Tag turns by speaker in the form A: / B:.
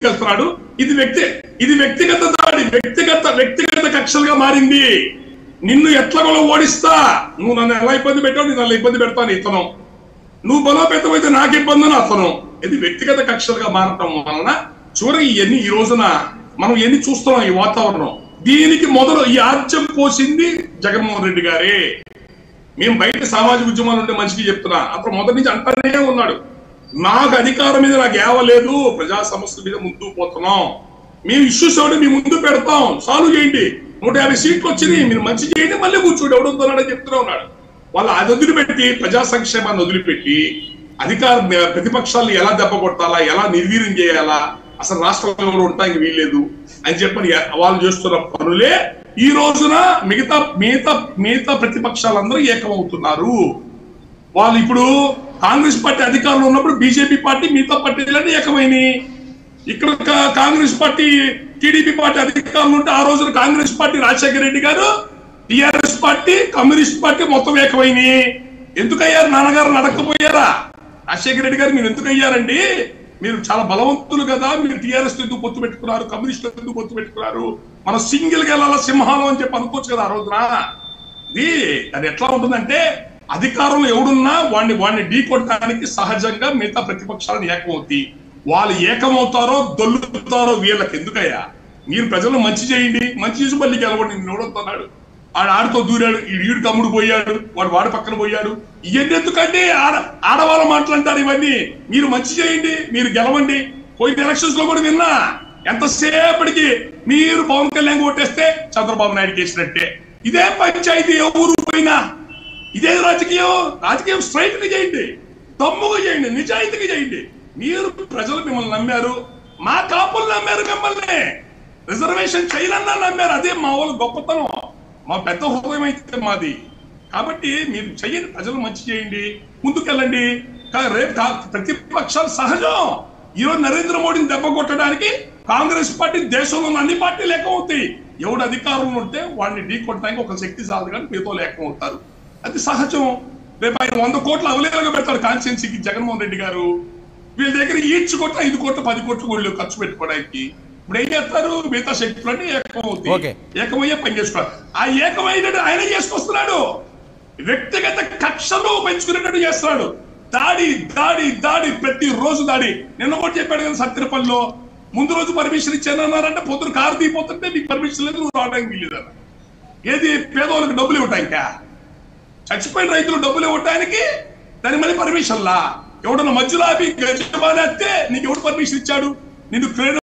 A: తీసుకెళ్తున్నాడు ఇది వ్యక్తి ఇది వ్యక్తిగత దాడి వ్యక్తిగత వ్యక్తిగత కక్షలుగా మారింది నిన్ను ఎట్లా ఓడిస్తా నువ్వు నన్ను ఎలా ఇబ్బంది పెట్టావు నేను అలా ఇబ్బంది పెడతాను ఇతను నువ్వు బలోపేతమైతే నాకు ఇబ్బంది అని అతను ఇది వ్యక్తిగత కక్షలుగా మారటం వలన చివరికి ఇవన్నీ ఈ రోజున మనం ఎన్ని చూస్తున్నాం ఈ వాతావరణం దీనికి మొదలు ఈ ఆజ్యం పోసింది జగన్మోహన్ రెడ్డి గారే మేము బయట సామాజిక ఉద్యమాలు ఉంటే మంచిగా చెప్తున్నా అతను మొదటి నుంచి అంటానే ఉన్నాడు నాకు అధికారం మీద నాకు ఏవలేదు ప్రజా సమస్యల మీద ముందుకు పోతున్నాం మేము ఇష్యూస్ ఎవడు మీ ముందు పెడతాం సాల్వ్ చేయండి నూట యాభై సీట్లు వచ్చినాయి మీరు మంచి చేయండి మళ్ళీ కూర్చోండి ఎవడుతున్నాడని చెప్తూనే ఉన్నాడు వాళ్ళు అది వదిలిపెట్టి ప్రజా సంక్షేమాన్ని వదిలిపెట్టి అధికార ప్రతిపక్షాలను ఎలా దెబ్బ కొట్టాలా ఎలా నిర్వీర్యం చేయాలా అసలు రాష్ట్రంలో ఉండటానికి వీల్లేదు అని చెప్పని వాళ్ళు చేస్తున్న పనులే ఈ రోజున మిగతా మిగతా మిగతా ప్రతిపక్షాలందరూ ఏకమవుతున్నారు వాళ్ళు ఇప్పుడు కాంగ్రెస్ పార్టీ అధికారంలో ఉన్నప్పుడు బీజేపీ పార్టీ మిగతా పార్టీలన్నీ ఏకమైనవి ఇక్కడ కా- కాంగ్రెస్ పార్టీ టీడీపీ పార్టీ అధికారంలో ఉంటే ఆ రోజున కాంగ్రెస్ పార్టీ రాజశేఖర రెడ్డి గారు టిఆర్ఎస్ పార్టీ కమ్యూనిస్ట్ పార్టీ మొత్తం ఏకమైనవి ఎందుకయ్యారు నాన్నగారు నడకపోయారా రాజశేఖర రెడ్డి గారు మీరు ఎందుకు అయ్యారండి మీరు చాలా బలవంతులు కదా మీరు టీఆర్ఎస్ ఎందుకు పొత్తు పెట్టుకున్నారు కమ్యూనిస్ట్ ఎందుకు పొత్తు పెట్టుకున్నారు మనం సింగిల్ గా వెళ్ళాలా సింహాలం అని చెప్పి అనుకోవచ్చు కదా ఆ రోజున ఇది అది ఎట్లా ఉంటుందంటే అధికారంలో ఎవడున్నా వాడిని వాడిని ఢీ కొట్టడానికి సహజంగా మిగతా ప్రతిపక్షాలను ఏకమవుతాయి వాళ్ళు ఏకమవుతారో దొల్లుతారో వీళ్ళకి ఎందుకయ్యా మీరు ప్రజలు మంచి చేయండి మంచి చేసి మళ్ళీ గెలవండి నేను ఎవడొస్తున్నాడు ఆడు ఆడితో దూరాడు ఈ ఈడు తమ్ముడు పోయాడు వాడు వాడు పక్కన పోయాడు ఇవన్నీ ఎందుకంటే ఆడ ఆడవాళ్ళ మాట్లాంటారు ఇవన్నీ మీరు మంచి చేయండి మీరు గెలవండి పోయిన ఎలక్షన్స్ లో కూడా విన్నా ఎంతసేపటికి మీరు పవన్ కళ్యాణ్ కొట్టేస్తే చంద్రబాబు నాయుడు చేసినట్టే ఇదే పంచాయతీ ఎవరు పోయినా ఇదే రాజకీయం రాజకీయం స్ట్రైట్ గా చేయండి తమ్ముగా చేయండి నిజాయితీగా చేయండి మీరు ప్రజలు మిమ్మల్ని నమ్మారు మా కాపులు నమ్మారు మిమ్మల్ని రిజర్వేషన్ చేయాలన్నా నమ్మారు అదే మా వాళ్ళు గొప్పతనం మా పెద్ద హృదయం అయితే మాది కాబట్టి మీరు చెయ్యండి ప్రజలు మంచి చేయండి ముందుకెళ్ళండి కా- రేపు కా- ప్రతిపక్షాలు సహజం ఈరోజు నరేంద్ర మోడీని దెబ్బ కొట్టడానికి కాంగ్రెస్ పార్టీ దేశంలో ఉన్న అన్ని పార్టీలు ఏకమవుతాయి ఎవడు అధికారంలో ఉంటే వాడిని ఢీ కొట్టడానికి ఒక శక్తి సాధు కానీ మీతో ఏకమవుతారు అది సహజం రేపు ఆయన వంద కోట్లు అవలేలుగా పెడతాడు కాన్స్టిట్యున్సీకి జగన్మోహన్ రెడ్డి గారు వీళ్ళ దగ్గర ఈడ్చి కోట్ల ఐదు కోట్లు పది కోట్లు కూడా లేవు ఖర్చు పెట్టుకోవడానికి ఇప్పుడు ఏం చేస్తారు మిగతా శక్తులన్నీ
B: ఓకే.
A: ఏకమవుతాయి ఏకమయ్యే పని చేసుకోవాలి ఆ ఏకమైనట్టు ఆయన చేసుకొస్తున్నాడు వ్యక్తిగత కక్షలు పెంచుకునేటట్టు చేస్తున్నాడు దాడి దాడి దాడి ప్రతి రోజు దాడి నిన్న కూడా చెప్పాడు కదా సత్తిరపల్లిలో ముందు రోజు పర్మిషన్ ఇచ్చానన్నారంటే పొద్దున కారు దిగిపోతుంటే నీకు పర్మిషన్ లేదు నువ్వు రావడానికి వీలేదన్న ఏది పేదవాళ్ళకి డబ్బులు ఇవ్వటానికా చచ్చిపోయిన రైతులు డబ్బులు ఇవ్వటానికి దాని మళ్ళీ పర్మిషన్లా ఎవడన్నా మధ్యలో ఆపి గజమానేస్తే నీకు ఎవడు పర్మిషన్ ఇచ్చాడు నిన్ను క్రేన్